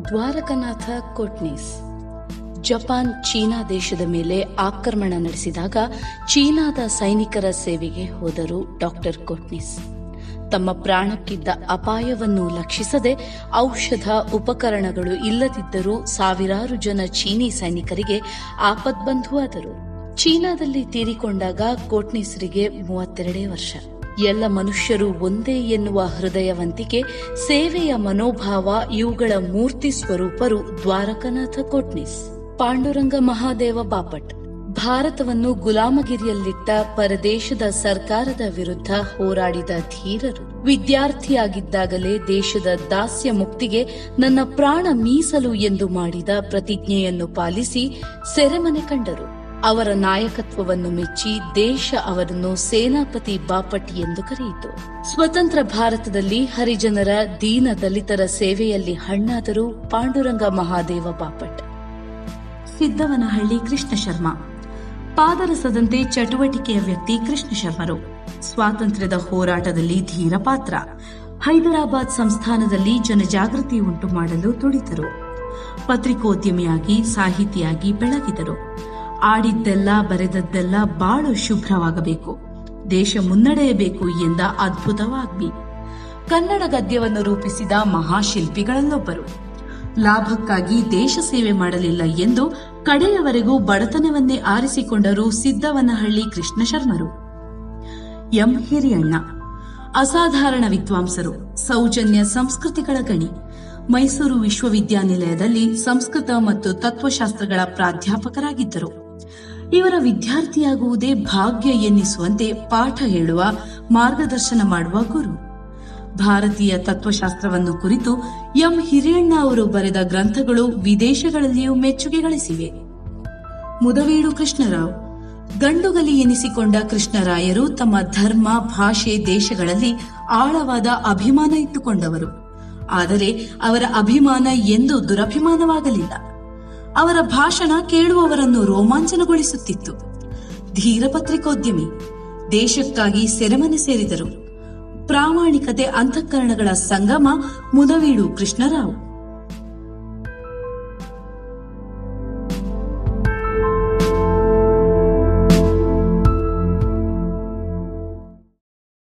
Dwarakanath ಕೋಟ್ನೀಸ್ Japan China ದೇಶದ ಮೇಲೆ ಆಕ್ರಮಣ ನಡೆಸಿದಾಗ ಚೀನಾದ ಸೈನಿಕರ ಸೇವೆಗೆ ಹೋದರು ಡಾಕ್ಟರ್ ಕೋಟ್ನೀಸ್ ತಮ್ಮ ಪ್ರಾಣಕ್ಕಿದ್ದ ಅಪಾಯವನ್ನು ಲಕ್ಷಿಸದೆ ಔಷಧ ಉಪಕರಣಗಳು ಇಲ್ಲದಿದ್ದರೂ ಸಾವಿರಾರು ಜನ ಚೀನಿ ಸೈನಿಕರಿಗೆ ಆಪದ್ಬಂಧುವಾದರು ಚೀನಾದಲ್ಲಿ ತೀರಿಕೊಂಡಾಗ ಕೋಟ್ನೀಸರಿಗೆ ಮೂವತ್ತೆರಡೇ ವರ್ಷ ಎಲ್ಲ ಮನುಷ್ಯರು ಒಂದೇ ಎನ್ನುವ ಹೃದಯವಂತಿಕೆ ಸೇವೆಯ ಮನೋಭಾವ ಇವುಗಳ ಮೂರ್ತಿ ಸ್ವರೂಪರು ದ್ವಾರಕನಾಥ ಕೋಟ್ನೀಸ್ ಪಾಂಡುರಂಗ ಮಹಾದೇವ ಬಾಪಟ್ ಭಾರತವನ್ನು ಗುಲಾಮಗಿರಿಯಲ್ಲಿಟ್ಟ ಪರದೇಶದ ಸರ್ಕಾರದ ವಿರುದ್ಧ ಹೋರಾಡಿದ ಧೀರರು ವಿದ್ಯಾರ್ಥಿಯಾಗಿದ್ದಾಗಲೇ ದೇಶದ ದಾಸ್ಯ ಮುಕ್ತಿಗೆ ನನ್ನ ಪ್ರಾಣ ಮೀಸಲು ಎಂದು ಮಾಡಿದ ಪ್ರತಿಜ್ಞೆಯನ್ನು ಪಾಲಿಸಿ ಸೆರೆಮನೆ ಕಂಡರು ಅವರ ನಾಯಕತ್ವವನ್ನು ಮೆಚ್ಚಿ ದೇಶ ಅವರನ್ನು ಸೇನಾಪತಿ ಬಾಪಟ್ ಎಂದು ಕರೆಯಿತು ಸ್ವತಂತ್ರ ಭಾರತದಲ್ಲಿ ಹರಿಜನರ ದೀನ ದಲಿತರ ಸೇವೆಯಲ್ಲಿ ಹಣ್ಣಾದರು ಪಾಂಡುರಂಗ ಮಹಾದೇವ ಬಾಪಟ್ ಸಿದ್ದವನಹಳ್ಳಿ ಕೃಷ್ಣ ಶರ್ಮಾ ಪಾದರಸದಂತೆ ಚಟುವಟಿಕೆಯ ವ್ಯಕ್ತಿ ಕೃಷ್ಣ ಶರ್ಮರು ಸ್ವಾತಂತ್ರ್ಯದ ಹೋರಾಟದಲ್ಲಿ ಧೀರ ಪಾತ್ರ ಹೈದರಾಬಾದ್ ಸಂಸ್ಥಾನದಲ್ಲಿ ಜನಜಾಗೃತಿ ಉಂಟು ಮಾಡಲು ತುಡಿತರು ಪತ್ರಿಕೋದ್ಯಮಿಯಾಗಿ ಸಾಹಿತಿಯಾಗಿ ಬೆಳಗಿದರು ಆಡಿದ್ದೆಲ್ಲ ಬರೆದದ್ದೆಲ್ಲ ಬಾಳು ಶುಭ್ರವಾಗಬೇಕು ದೇಶ ಮುನ್ನಡೆಯಬೇಕು ಎಂದ ಅದ್ಭುತ ವಾಗ್ಮಿ ಕನ್ನಡ ಗದ್ಯವನ್ನು ರೂಪಿಸಿದ ಮಹಾಶಿಲ್ಪಿಗಳಲ್ಲೊಬ್ಬರು ಲಾಭಕ್ಕಾಗಿ ದೇಶ ಸೇವೆ ಮಾಡಲಿಲ್ಲ ಎಂದು ಕಡೆಯವರೆಗೂ ಬಡತನವನ್ನೇ ಆರಿಸಿಕೊಂಡರು ಸಿದ್ದವನಹಳ್ಳಿ ಕೃಷ್ಣ ಶರ್ಮರು ಎಂ ಹಿರಿಯಣ್ಣ ಅಸಾಧಾರಣ ವಿದ್ವಾಂಸರು ಸೌಜನ್ಯ ಸಂಸ್ಕೃತಿಗಳ ಗಣಿ ಮೈಸೂರು ವಿಶ್ವವಿದ್ಯಾನಿಲಯದಲ್ಲಿ ಸಂಸ್ಕೃತ ಮತ್ತು ತತ್ವಶಾಸ್ತ್ರಗಳ ಪ್ರಾಧ್ಯಾಪಕರಾಗಿದ್ದರು ಇವರ ವಿದ್ಯಾರ್ಥಿಯಾಗುವುದೇ ಭಾಗ್ಯ ಎನ್ನಿಸುವಂತೆ ಪಾಠ ಹೇಳುವ ಮಾರ್ಗದರ್ಶನ ಮಾಡುವ ಗುರು ಭಾರತೀಯ ತತ್ವಶಾಸ್ತ್ರವನ್ನು ಕುರಿತು ಎಂ ಹಿರಿಯಣ್ಣ ಅವರು ಬರೆದ ಗ್ರಂಥಗಳು ವಿದೇಶಗಳಲ್ಲಿಯೂ ಮೆಚ್ಚುಗೆ ಗಳಿಸಿವೆ ಮುದವೀಡು ಕೃಷ್ಣರಾವ್ ಗಂಡುಗಲಿ ಎನಿಸಿಕೊಂಡ ಕೃಷ್ಣರಾಯರು ತಮ್ಮ ಧರ್ಮ ಭಾಷೆ ದೇಶಗಳಲ್ಲಿ ಆಳವಾದ ಅಭಿಮಾನ ಇಟ್ಟುಕೊಂಡವರು ಆದರೆ ಅವರ ಅಭಿಮಾನ ಎಂದೂ ದುರಭಿಮಾನವಾಗಲಿಲ್ಲ ಅವರ ಭಾಷಣ ಕೇಳುವವರನ್ನು ರೋಮಾಂಚನಗೊಳಿಸುತ್ತಿತ್ತು ಧೀರ ಪತ್ರಿಕೋದ್ಯಮಿ ದೇಶಕ್ಕಾಗಿ ಸೆರೆಮನೆ ಸೇರಿದರು ಪ್ರಾಮಾಣಿಕತೆ ಅಂತಃಕರಣಗಳ ಸಂಗಮ ಮುದವೀಡು ಕೃಷ್ಣರಾವ್